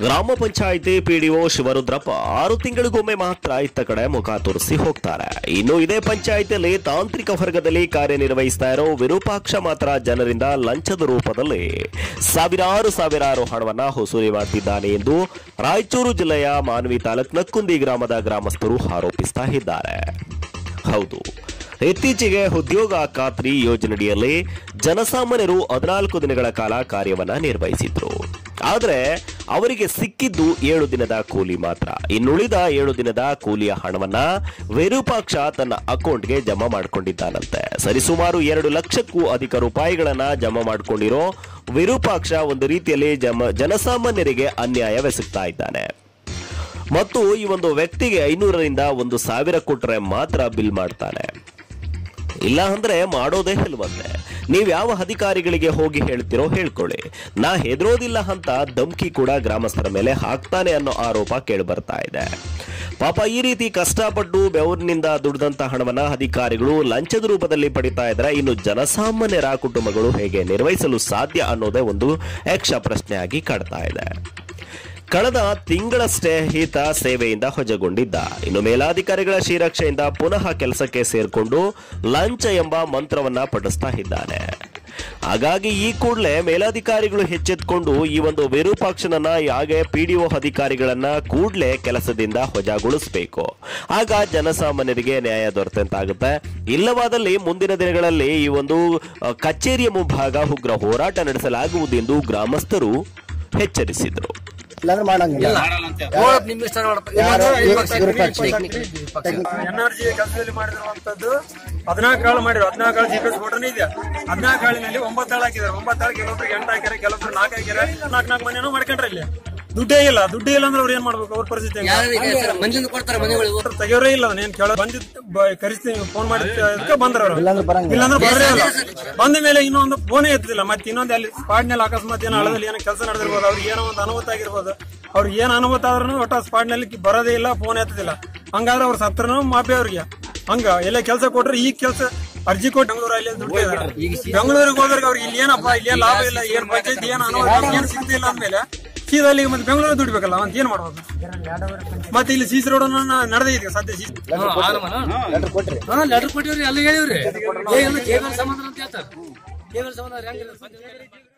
ಗ್ರಾಮ ಪಂಚಾಯಿತಿ ಪಿಡಿಒ ಶಿವರುದ್ರಪ್ಪ ಆರು ತಿಂಗಳಿಗೊಮ್ಮೆ ಮಾತ್ರ ಇತ್ತ ಕಡೆ ಮುಖ ತೋರಿಸಿ ಹೋಗ್ತಾರೆ ಇನ್ನು ಇದೇ ಪಂಚಾಯಿತಿಯಲ್ಲಿ ತಾಂತ್ರಿಕ ವರ್ಗದಲ್ಲಿ ಕಾರ್ಯನಿರ್ವಹಿಸ್ತಾ ಇರೋ ವಿರೂಪಾಕ್ಷ ಮಾತ್ರ ಜನರಿಂದ ಲಂಚದ ರೂಪದಲ್ಲಿ ಸಾವಿರಾರು ಸಾವಿರಾರು ಹಣವನ್ನ ವಸೂಲಿ ಮಾಡ್ತಿದ್ದಾನೆ ಎಂದು ರಾಯಚೂರು ಜಿಲ್ಲೆಯ ಮಾನ್ವಿ ತಾಲೂಕ್ ನಕ್ಕುಂದಿ ಗ್ರಾಮದ ಗ್ರಾಮಸ್ಥರು ಆರೋಪಿಸ್ತಾ ಇದ್ದಾರೆ ಹೌದು ಇತ್ತೀಚೆಗೆ ಉದ್ಯೋಗ ಖಾತ್ರಿ ಯೋಜನೆಯಡಿಯಲ್ಲಿ ಜನಸಾಮಾನ್ಯರು ಹದಿನಾಲ್ಕು ದಿನಗಳ ಕಾಲ ಕಾರ್ಯವನ್ನ ನಿರ್ವಹಿಸಿದ್ರು ಆದರೆ ಅವರಿಗೆ ಸಿಕ್ಕಿದ್ದು ಏಳು ದಿನದ ಕೂಲಿ ಮಾತ್ರ ಇನ್ನುಳಿದ ಏಳು ದಿನದ ಕೂಲಿಯ ಹಣವನ್ನ ವಿರೂಪಾಕ್ಷ ತನ್ನ ಅಕೌಂಟ್ಗೆ ಜಮಾ ಮಾಡಿಕೊಂಡಿದ್ದಾನಂತೆ ಸರಿಸುಮಾರು ಎರಡು ಲಕ್ಷಕ್ಕೂ ಅಧಿಕ ರೂಪಾಯಿಗಳನ್ನ ಜಮಾ ಮಾಡಿಕೊಂಡಿರೋ ವಿರೂಪಾಕ್ಷ ಒಂದು ರೀತಿಯಲ್ಲಿ ಜಮ ಜನಸಾಮಾನ್ಯರಿಗೆ ಅನ್ಯಾಯವೆಸಗ್ತಾ ಇದ್ದಾನೆ ಮತ್ತು ಈ ಒಂದು ವ್ಯಕ್ತಿಗೆ ಐನೂರರಿಂದ ಒಂದು ಸಾವಿರ ಕೊಟ್ರೆ ಮಾತ್ರ ಬಿಲ್ ಮಾಡ್ತಾನೆ ಇಲ್ಲ ಅಂದ್ರೆ ಮಾಡೋದೇ ಇಲ್ವಂತೆ ನೀವ್ ಯಾವ ಅಧಿಕಾರಿಗಳಿಗೆ ಹೋಗಿ ಹೇಳ್ತಿರೋ ಹೇಳ್ಕೊಳ್ಳಿ ನಾ ಹೆದರೋದಿಲ್ಲ ಅಂತ ಧಮ್ಕಿ ಕೂಡ ಗ್ರಾಮಸ್ಥರ ಮೇಲೆ ಹಾಕ್ತಾನೆ ಅನ್ನೋ ಆರೋಪ ಕೇಳಿ ಬರ್ತಾ ಇದೆ ಪಾಪ ಈ ರೀತಿ ಕಷ್ಟಪಟ್ಟು ಬೆವರಿನಿಂದ ದುಡ್ದಂತ ಹಣವನ್ನ ಅಧಿಕಾರಿಗಳು ಲಂಚದ ರೂಪದಲ್ಲಿ ಪಡಿತಾ ಇದ್ರೆ ಇನ್ನು ಜನಸಾಮಾನ್ಯರ ಕುಟುಂಬಗಳು ಹೇಗೆ ನಿರ್ವಹಿಸಲು ಸಾಧ್ಯ ಅನ್ನೋದೇ ಒಂದು ಯಕ್ಷ ಪ್ರಶ್ನೆಯಾಗಿ ಕಾಡ್ತಾ ಇದೆ ಕಳೆದ ತಿಂಗಳಷ್ಟೇ ಈತ ಸೇವೆಯಿಂದ ಹೊಜಗೊಂಡಿದ್ದ ಇನ್ನು ಮೇಲಾಧಿಕಾರಿಗಳ ಶ್ರೀರಕ್ಷೆಯಿಂದ ಪುನಃ ಕೆಲಸಕ್ಕೆ ಸೇರ್ಕೊಂಡು ಲಂಚ ಎಂಬ ಮಂತ್ರವನ್ನ ಪಠಿಸ್ತಾ ಇದ್ದಾನೆ ಹಾಗಾಗಿ ಈ ಕೂಡಲೇ ಮೇಲಾಧಿಕಾರಿಗಳು ಎಚ್ಚೆತ್ಕೊಂಡು ಈ ಒಂದು ವಿರೂಪಾಕ್ಷನನ್ನ ಹಾಗೆ ಪಿಡಿಒ ಅಧಿಕಾರಿಗಳನ್ನ ಕೂಡಲೇ ಕೆಲಸದಿಂದ ವಜಾಗೊಳಿಸಬೇಕು ಆಗ ಜನಸಾಮಾನ್ಯರಿಗೆ ನ್ಯಾಯ ದೊರೆತಂತಾಗುತ್ತೆ ಇಲ್ಲವಾದಲ್ಲಿ ಮುಂದಿನ ದಿನಗಳಲ್ಲಿ ಈ ಒಂದು ಅ, ಕಚೇರಿಯ ಮುಂಭಾಗ ಉಗ್ರ ಹೋರಾಟ ನಡೆಸಲಾಗುವುದು ಎಂದು ಗ್ರಾಮಸ್ಥರು ಎಚ್ಚರಿಸಿದರು ಇಲ್ಲಾಂದ್ರೆ ಮಾಡಂಗಿಲ್ಲ ನೋಡಪ್ಪ ನಿಮ್ ಇಷ್ಟ ನೋಡಪ್ಪ ಯಾರು? ಇವಾಗ ವಿರೂಪಾಕ್ಷ. ಟೆಕ್ನಿಕ್ ವಿರೂಪಾಕ್ಷ. ಎನ್ಆರ್ಜಿ ಕೆಲಸದಲ್ಲಿ ಮಾಡಿರುವಂತದ್ದು ಹದಿನಾಲ್ಕು ಆಳು ಮಾಡಿರೋ ಹದಿನಾಲ್ಕು ಆಳು ಜಿಪಿಎಸ್ ಫೋಟೋನೇ ಇದೆ ಹದಿನಾಲ್ಕು ಆಳಿನಲ್ಲಿ ಒಂಬತ್ತು ಆಳು ಹಾಕಿದ್ದಾರೆ ಒಂಬತ್ತು ಆಳು ಕೆಲವೊಬ್ರಿಗೆ ಎಂಟು ಹಾಕ್ಯಾರ ಕೆಲವೊಬ್ರು ನಾಲ್ಕು ಹಾಕ್ಯಾರ ನಾಲ್ಕು ನಾಲ್ಕು ಮನೆನೂ ಮಾಡ್ಕೊಂಡ್ರೆ ಇಲ್ಲಿ ದುಡ್ಡೇ ಇಲ್ಲ ದುಡ್ಡೇ ಇಲ್ಲ ಅಂದ್ರೆ ಅವ್ರು ಏನ್ ಮಾಡ್ಬೇಕು ಅವ್ರ ಪರಿಸ್ಥಿತಿ ಹೆಂಗೆ? ಯಾರು ಇದೆ ಸರ್ ಮಂದಿನ ಕೊಡ್ತಾರ ಮನೆಗಳು ಅವ್ರು ತೆಗಿಯೋರೇ ಇಲ್ಲ ಏನ್ ಕೇಳೋ ಬಂದಿದ್ ಕರಿಸ್ತೀನಿ ಫೋನ್ ಮಾಡಿದ್ದಕ್ಕೆ ಬಂದ್ರ ಅವ್ರು ಇಲ್ಲಾಂದ್ರೆ ಬರಂಗಿಲ್ಲ ಇಲ್ಲಾಂದ್ರೆ ಬರೇ ಇಲ್ಲ ಬಂದ ಮೇಲೆ ಇನ್ನೊಂದು ಫೋನೇ ಎತ್ತಿಲ್ಲ ಮತ್ತೆ ಇನ್ನೊಂದು ಅಲ್ಲಿ ಸ್ಪಾಟ್ನಲ್ಲಿ ಅಕಸ್ಮಾತ್ ಏನೋ ಹಳದಲ್ಲಿ ಏನೋ ಕೆಲಸ ನಡೆದಿರ್ಬೋದು ಅವ್ರಿಗೆ ಏನೋ ಒಂದು ಅನುಮತ ಆಗಿರ್ಬೋದು ಅವ್ರಿಗೆ ಏನ್ ಅನುಮತ ಆದ್ರೂ ಒಟ್ಟ ಸ್ಪಾಟ್ನಲ್ಲಿ ಬರೋದೇ ಇಲ್ಲ ಫೋನ್ ಎತ್ತದಿಲ್ಲ ಹಂಗಾದ್ರೆ ಅವ್ರ ಸತ್ರನು ಮಾಪಿ ಅವ್ರಿಗೆ ಹಂಗ ಎಲ್ಲ ಕೆಲಸ ಕೊಟ್ರೆ ಈಗ ಕೆಲಸ ಅರ್ಜಿ ಕೊಟ್ಟು ಬೆಂಗಳೂರು ಅಲ್ಲಿ ದುಡ್ಡು ಬೆಂಗಳೂರಿಗೆ ಹೋದ್ರೆ ಅವ್ರಿಗೆ ಇಲ್ಲಿ ಏನಪ್ಪ ಇಲ್ಲಿ ಏನ್ ಲಾಭ ಇಲ್ಲ ಏನ್ ಪಂಚಾಯತ್ ಏನ್ ಅನುಮತಿ ಏನ್ ಸಿಗ್ತಿಲ್ಲ ಅಂದ್ಮೇಲೆ ಸೀದಾ ಅಲ್ಲಿಗೆ ಮತ್ತೆ ಬೆಂಗಳೂರು ದುಡ್ಬೇಕಲ್ಲ ಅಂತ ಏನ್ ಮಾಡ್ಬೇಕು ಮತ್ತೆ ಇಲ್ಲಿ ಸೀಸ್ ರೋಡ್ ನಡೆದೇ ಇದೆ ಸದ್ಯ ಸೀಸ್ ಲೆಟರ್ ಕೊಟ್ರಿ ಹಾ ಲೆಟರ್ ಕೊಟ್ಟಿವ್ರಿ ಅಲ್ಲಿ ಹೇಳಿವ್ರಿ ಕೇಬಲ್ ಸಂಬಂಧ ಅಂತ ಹೇಳ್ತಾರೆ ಕೇಬಲ್ ಸಂಬಂಧ ಹೆಂಗಿಲ್ಲ